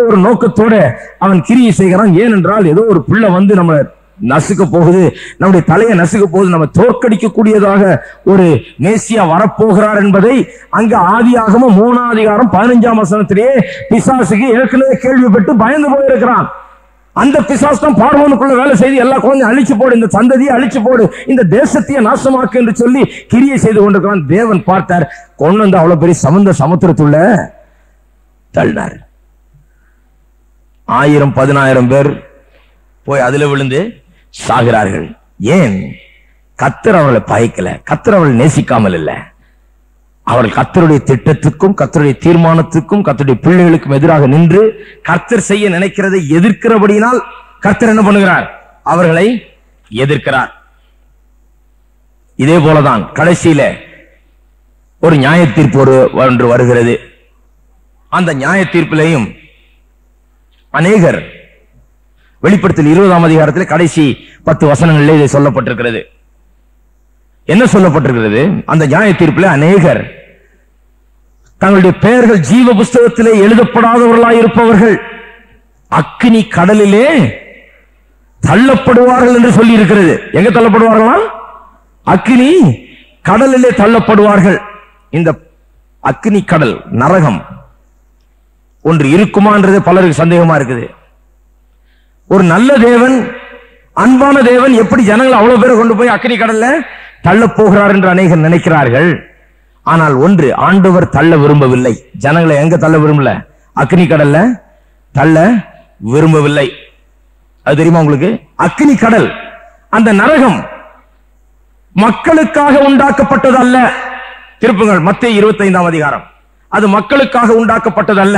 ஒரு நோக்கத்தோட அவன் கிரியை செய்கிறான் ஏனென்றால் ஏதோ ஒரு பிள்ளை வந்து நம்ம நசுக்க போகுது நம்முடைய தலையை நசுக்க போகுது நம்ம தோற்கடிக்க கூடியதாக ஒரு மேசியா வரப்போகிறார் என்பதை அங்க ஆதியாகம மூணாம் அதிகாரம் பதினஞ்சாம் வசனத்திலேயே பிசாசுக்கு ஏற்கனவே கேள்விப்பட்டு பயந்து போயிருக்கிறான் அந்த பிசாசு தான் பார்வோனுக்குள்ள வேலை செய்து எல்லா குழந்தையும் அழிச்சு போடு இந்த சந்ததியை அழிச்சு போடு இந்த தேசத்தையே நாசமாக்கு என்று சொல்லி கிரியை செய்து கொண்டிருக்கிறான் தேவன் பார்த்தார் கொண்டு வந்து அவ்வளவு பெரிய சமுந்த சமுத்திரத்துள்ள தள்ளினார் ஆயிரம் பதினாயிரம் பேர் போய் அதுல விழுந்து சாகிறார்கள் ஏன் கத்தர் அவர்களை பயக்கல கத்தர் அவர்களை நேசிக்காமல் இல்ல அவர்கள் கத்தருடைய திட்டத்துக்கும் கத்தருடைய தீர்மானத்துக்கும் கத்தருடைய பிள்ளைகளுக்கும் எதிராக நின்று கர்த்தர் செய்ய நினைக்கிறதை எதிர்க்கிறபடியினால் கர்த்தர் என்ன பண்ணுகிறார் அவர்களை எதிர்க்கிறார் இதே போலதான் கடைசியில ஒரு நியாய தீர்ப்பு ஒரு ஒன்று வருகிறது அந்த நியாய தீர்ப்பிலையும் அநேகர் வெளிப்படுத்தல் இருபதாம் அதிகாரத்தில் கடைசி பத்து வசனங்களிலே இது சொல்லப்பட்டிருக்கிறது என்ன சொல்லப்பட்டிருக்கிறது அந்த நியாய தீர்ப்பில் அநேகர் தங்களுடைய பெயர்கள் ஜீவ புஸ்தகத்திலே எழுதப்படாதவர்களாய் இருப்பவர்கள் அக்கினி கடலிலே தள்ளப்படுவார்கள் என்று சொல்லி இருக்கிறது எங்க தள்ளப்படுவார்களா அக்கினி கடலிலே தள்ளப்படுவார்கள் இந்த அக்கினி கடல் நரகம் ஒன்று இருக்குமான்றது பலருக்கு சந்தேகமா இருக்குது ஒரு நல்ல தேவன் அன்பான தேவன் எப்படி ஜனங்களை அவ்வளவு பேரை கொண்டு போய் அக்கினி கடல்ல தள்ள போகிறார் என்று அநேகர் நினைக்கிறார்கள் ஆனால் ஒன்று ஆண்டவர் தள்ள விரும்பவில்லை ஜனங்களை எங்க தள்ள விரும்பல அக்னி கடல்ல தள்ள விரும்பவில்லை அது தெரியுமா உங்களுக்கு அக்னி கடல் அந்த நரகம் மக்களுக்காக உண்டாக்கப்பட்டது அல்ல திருப்புங்கள் மத்திய இருபத்தைந்தாம் அதிகாரம் அது மக்களுக்காக உண்டாக்கப்பட்டது அல்ல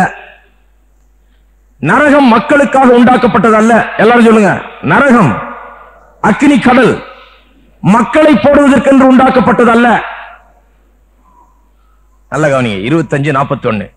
நரகம் மக்களுக்காக உண்டாக்கப்பட்டது அல்ல எல்லாரும் சொல்லுங்க நரகம் அக்னி கடல் மக்களை போடுவதற்கென்று உண்டாக்கப்பட்டது அல்ல நல்ல கவனிங்க இருபத்தஞ்சு நாற்பத்தி ஒன்னு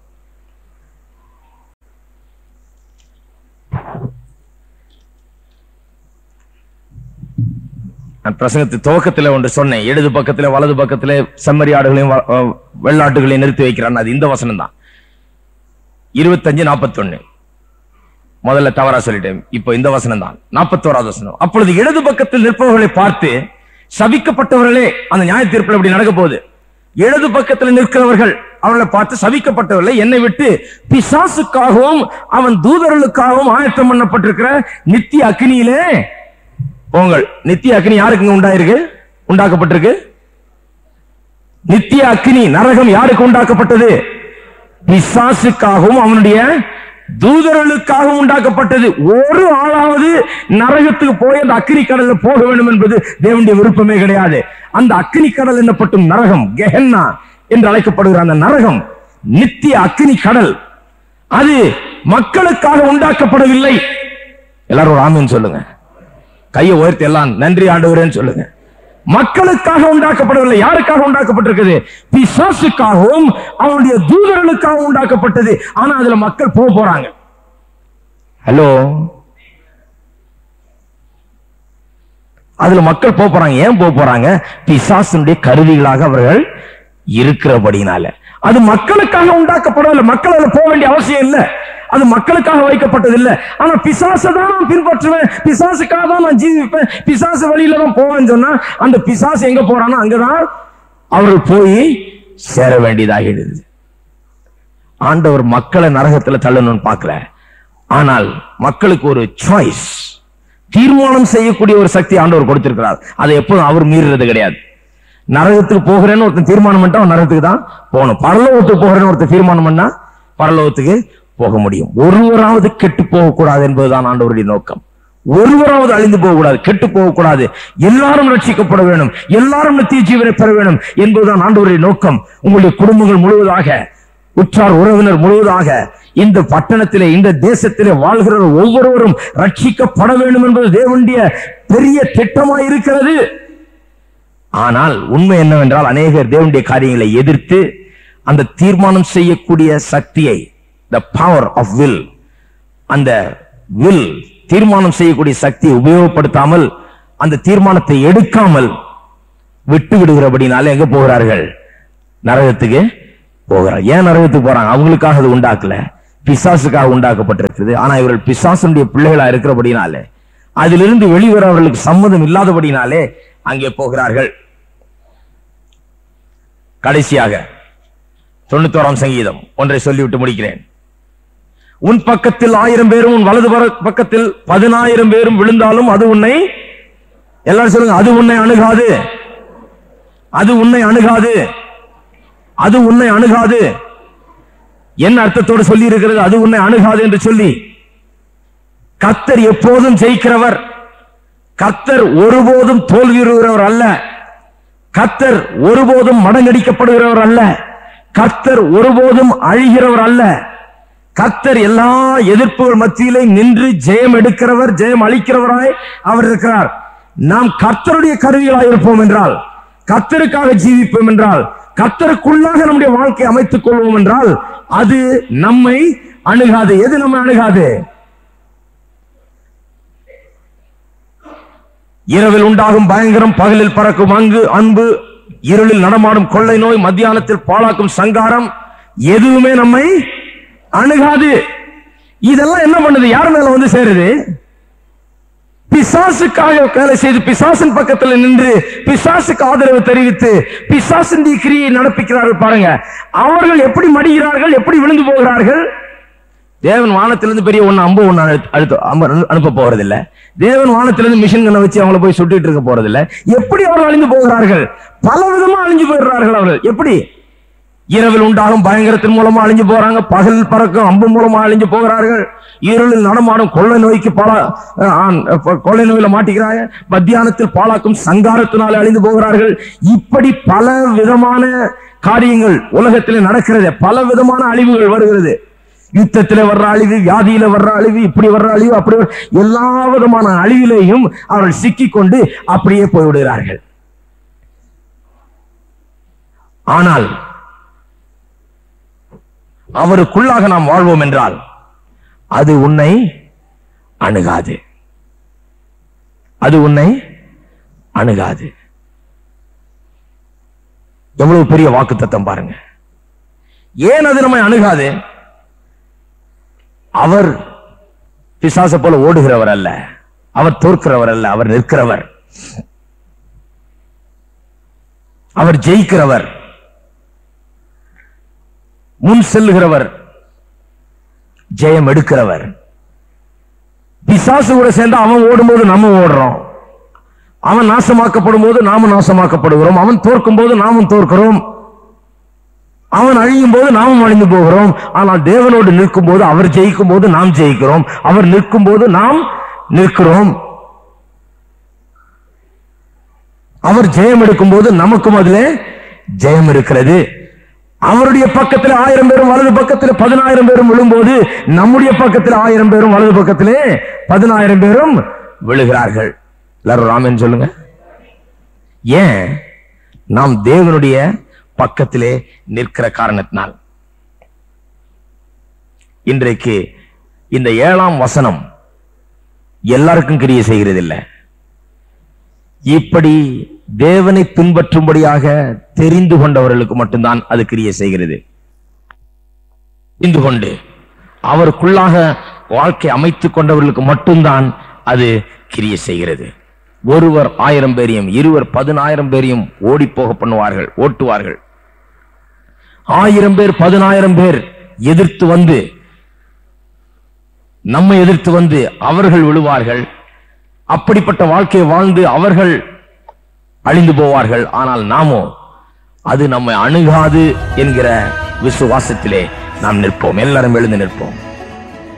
நான் பிரசங்கத்து துவக்கத்துல ஒன்று சொன்னேன் இடது பக்கத்துல வலது பக்கத்துல செம்மறி ஆடுகளையும் வ- அஹ் வெள்ளாட்டுகளையும் நிறுத்தி வைக்கிறான் அது இந்த வசனம் தான் இருபத்தஞ்சு நாற்பத்தி முதல்ல தவறா சொல்லிட்டேன் இப்போ இந்த வசனம் தான் நாற்பத்தோராவது வசனம் அப்பொழுது இடது பக்கத்தில் நிற்பவர்களை பார்த்து சபிக்கப்பட்டவர்களே அந்த நியாய தீர்ப்பில் இப்படி நடக்க போகுது இடது பக்கத்தில் நிற்கிறவர்கள் அவர்களை பார்த்து சபிக்கப்பட்டவர்களை என்னை விட்டு பிசாசுக்காகவும் அவன் தூதர்களுக்காகவும் ஆயத்தம் பண்ணப்பட்டிருக்கிற நித்திய அக்னியிலே போங்கள் நித்திய அக்னி யாருக்கு உண்டாயிருக்கு உண்டாக்கப்பட்டிருக்கு நித்திய அக்னி நரகம் யாருக்கு உண்டாக்கப்பட்டது பிசாசுக்காகவும் அவனுடைய தூதர்களுக்காகவும் உண்டாக்கப்பட்டது ஒரு ஆளாவது நரகத்துக்கு போய் அந்த அக்கினி கடல்ல போக வேண்டும் என்பது தேவனுடைய விருப்பமே கிடையாது அந்த அக்கினி கடல் என்னப்பட்டும் நரகம் கெஹன்னா என்று அழைக்கப்படுகிற அந்த நரகம் நித்திய அக்கினி கடல் அது மக்களுக்காக உண்டாக்கப்படவில்லை எல்லாரும் ஒரு ஆமீன் சொல்லுங்க கையை உயர்த்தி எல்லாம் நன்றி ஆண்டவரேன்னு சொல்லுங்க மக்களுக்காக உண்டாக்கப்படவில்லை யாருக்காக உண்டாக்கப்பட்டிருக்குது பிசாசுக்காகவும் அவனுடைய தூதர்களுக்காகவும் உண்டாக்கப்பட்டது ஆனா அதுல மக்கள் போக போறாங்க ஹலோ அதுல மக்கள் போக போறாங்க ஏன் போக போறாங்க பிசாசுடைய கருவிகளாக அவர்கள் இருக்கிறபடினால அது மக்களுக்காக உண்டாக்கப்படவில்லை மக்கள் அதுல போக வேண்டிய அவசியம் இல்லை அது மக்களுக்காக வைக்கப்பட்டது இல்ல ஆனா பிசாசை தான் நான் பின்பற்றுவேன் பிசாசுக்காக தான் நான் ஜீவிப்பேன் பிசாசு வழியில தான் போவேன்னு சொன்னா அந்த பிசாசு எங்க போறானோ அங்கதான் அவர்கள் போய் சேர வேண்டியதாகிடுது ஆண்டவர் மக்களை நரகத்துல தள்ளணும்னு பார்க்கல ஆனால் மக்களுக்கு ஒரு சாய்ஸ் தீர்மானம் செய்யக்கூடிய ஒரு சக்தி ஆண்டவர் கொடுத்திருக்கிறார் அதை எப்போதும் அவர் மீறுறது கிடையாது நரகத்துக்கு போகிறேன்னு ஒருத்தன் தீர்மானம் பண்ணிட்டா அவன் நரகத்துக்கு தான் போகணும் பரலோகத்துக்கு போகிறேன்னு ஒருத்தன் தீர்மானம் பண்ணா பரலோகத்துக்கு போக முடியும் ஒருவராவது கெட்டு போகக்கூடாது என்பதுதான் ஆண்டவருடைய நோக்கம் ஒருவராவது அழிந்து போகக்கூடாது கெட்டு போகக்கூடாது எல்லாரும் ரட்சிக்கப்பட வேண்டும் எல்லாரும் நித்திய ஜீவனை பெற வேண்டும் என்பதுதான் ஆண்டவருடைய நோக்கம் உங்களுடைய குடும்பங்கள் முழுவதாக உற்றார் உறவினர் முழுவதாக இந்த பட்டணத்திலே இந்த தேசத்திலே வாழ்கிற ஒவ்வொருவரும் ரட்சிக்கப்பட வேண்டும் என்பது தேவனுடைய பெரிய திட்டமாய் இருக்கிறது ஆனால் உண்மை என்னவென்றால் அநேகர் தேவனுடைய காரியங்களை எதிர்த்து அந்த தீர்மானம் செய்யக்கூடிய சக்தியை த பவர் ஆஃப் வில் அந்த வில் தீர்மானம் செய்யக்கூடிய சக்தியை உபயோகப்படுத்தாமல் அந்த தீர்மானத்தை எடுக்காமல் விட்டு விடுகிறபடினால எங்க போகிறார்கள் நரகத்துக்கு போகிறார் ஏன் நரகத்துக்கு போறாங்க அவங்களுக்காக அது உண்டாக்கல பிசாசுக்காக உண்டாக்கப்பட்டிருக்கிறது ஆனா இவர்கள் பிசாசுடைய பிள்ளைகளா இருக்கிறபடினாலே அதிலிருந்து வெளிவர அவர்களுக்கு சம்மதம் இல்லாதபடினாலே அங்கே போகிறார்கள் கடைசியாக தொண்ணூத்தோராம் சங்கீதம் ஒன்றை சொல்லிவிட்டு முடிக்கிறேன் உன் பக்கத்தில் ஆயிரம் பேரும் உன் வலது பர- பக்கத்தில் பதினாயிரம் பேரும் விழுந்தாலும் அது உன்னை எல்லாரும் சொல்லுங்க அது உன்னை அணுகாது அது உன்னை அணுகாது அது உன்னை அணுகாது என்ன அர்த்தத்தோடு சொல்லி இருக்கிறது அது உன்னை அணுகாது என்று சொல்லி கர்த்தர் எப்போதும் ஜெயிக்கிறவர் கர்த்தர் ஒருபோதும் தோல்வியுறுகிறவர் அல்ல கர்த்தர் ஒருபோதும் மடங்கடிக்கப்படுகிறவர் அல்ல கர்த்தர் ஒருபோதும் அழிகிறவர் அல்ல கர்த்தர் எல்லா எதிர்ப்புகள் மத்தியிலே நின்று ஜெயம் எடுக்கிறவர் ஜெயம் அளிக்கிறவராய் அவர் இருக்கிறார் நாம் கர்த்தருடைய கருவிகளாய் இருப்போம் என்றால் கர்த்தருக்காக ஜீவிப்போம் என்றால் கர்த்தருக்குள்ளாக நம்முடைய வாழ்க்கை அமைத்துக் கொள்வோம் என்றால் அது நம்மை அணுகாது எது நம்மை அணுகாது இரவில் உண்டாகும் பயங்கரம் பகலில் பறக்கும் அங்கு அன்பு இருளில் நடமாடும் கொள்ளை நோய் மத்தியானத்தில் பாழாக்கும் சங்காரம் எதுவுமே நம்மை அணுகாது இதெல்லாம் என்ன பண்ணுது யார் மேல வந்து சேருது பிசாசுக்காக வேலை செய்து பிசாசின் பக்கத்தில் நின்று பிசாசுக்கு ஆதரவு தெரிவித்து பிசாசின் கிரியை நடப்பிக்கிறார்கள் பாருங்க அவர்கள் எப்படி மடிகிறார்கள் எப்படி விழுந்து போகிறார்கள் தேவன் வானத்திலிருந்து பெரிய ஒண்ணு அம்பு ஒண்ணு அழுத்த- அழுத்த அம்ப- அனுப்ப போறதில்ல தேவன் வானத்திலிருந்து மிஷின் கண்ணை வச்சு அவங்கள போய் சுட்டுட்டு இருக்க போறதில்ல எப்படி அவர்கள் அழிந்து போகிறார்கள் பல விதமா அழிஞ்சு போயிடுறார்கள் அவர்கள் எப்படி இரவில் உண்டாகும் பயங்கரத்தின் மூலமா அழிஞ்சு போறாங்க பகல் பறக்கும் அம்பு மூலமா அழிஞ்சு போகிறார்கள் இருளில் நடமாடும் கொள்ளை நோய்க்கு பல அஹ், ஆண், அஹ், கொள்ளை நோயில மாட்டிக்கிறாங்க மத்தியானத்தில் பாலாக்கும் சங்காரத்தினால அழிந்து போகிறார்கள் இப்படி பல விதமான காரியங்கள் உலகத்தில் நடக்கிறது பல விதமான அழிவுகள் வருகிறது யுத்தத்திலே வர்ற அழிவு வியாதியில வர்ற அழிவு இப்படி வர்ற அழிவு அப்படி வர்ற- எல்லா விதமான அழிவிலேயும் அவர்கள் சிக்கிக்கொண்டு அப்படியே போய்விடுகிறார்கள் ஆனால் அவருக்குள்ளாக நாம் வாழ்வோம் என்றால் அது உன்னை அணுகாது அது உன்னை அணுகாது எவ்வளவு பெரிய வாக்குத்தத்தம் பாருங்க ஏன் அது நம்மை அணுகாது அவர் பிசாச போல ஓடுகிறவர் அல்ல அவர் தோற்கிறவர் அல்ல அவர் நிற்கிறவர் அவர் ஜெயிக்கிறவர் முன் செல்லுகிறவர் ஜெயம் எடுக்கிறவர் பிசாசு கூட சேர்ந்து அவன் ஓடும்போது நம்ம ஓடுறோம் அவன் நாசமாக்கப்படும் போது நாம நாசமாக்கப்படுகிறோம் அவன் தோற்கும் போது நாமும் தோற்கிறோம் அவன் அழியும் போது நாமும் அழிந்து போகிறோம் ஆனால் தேவனோடு நிற்கும் போது அவர் ஜெயிக்கும் போது நாம் ஜெயிக்கிறோம் அவர் நிற்கும் போது நாம் நிற்கிறோம் அவர் ஜெயம் எடுக்கும் போது நமக்கும் அதிலே ஜெயம் இருக்கிறது அவருடைய பக்கத்தில் ஆயிரம் பேரும் வலது பக்கத்தில் பதினாயிரம் பேரும் விழும்போது நம்முடைய பக்கத்தில் ஆயிரம் பேரும் வலது பக்கத்திலே பதினாயிரம் பேரும் விழுகிறார்கள் எல்லாரும் ராமன் சொல்லுங்க ஏன் நாம் தேவனுடைய பக்கத்திலே நிற்கிற காரணத்தினால் இன்றைக்கு இந்த ஏழாம் வசனம் எல்லாருக்கும் கிரியை செய்கிறதில்லை இப்படி தேவனை பின்பற்றும்படியாக தெரிந்து கொண்டவர்களுக்கு மட்டும்தான் அது கிரியை செய்கிறது தெரிந்து கொண்டு அவருக்குள்ளாக வாழ்க்கை அமைத்துக் கொண்டவர்களுக்கு மட்டும்தான் அது கிரியை செய்கிறது ஒருவர் ஆயிரம் பேரையும் இருவர் பதினாயிரம் பேரையும் ஓடி போக பண்ணுவார்கள் ஓட்டுவார்கள் ஆயிரம் பேர் பதினாயிரம் பேர் எதிர்த்து வந்து நம்மை எதிர்த்து வந்து அவர்கள் விழுவார்கள் அப்படிப்பட்ட வாழ்க்கையை வாழ்ந்து அவர்கள் அழிந்து போவார்கள் ஆனால் நாமோ அது நம்மை அணுகாது என்கிற விசுவாசத்திலே நாம் நிற்போம் எல்லாரும் எழுந்து நிற்போம்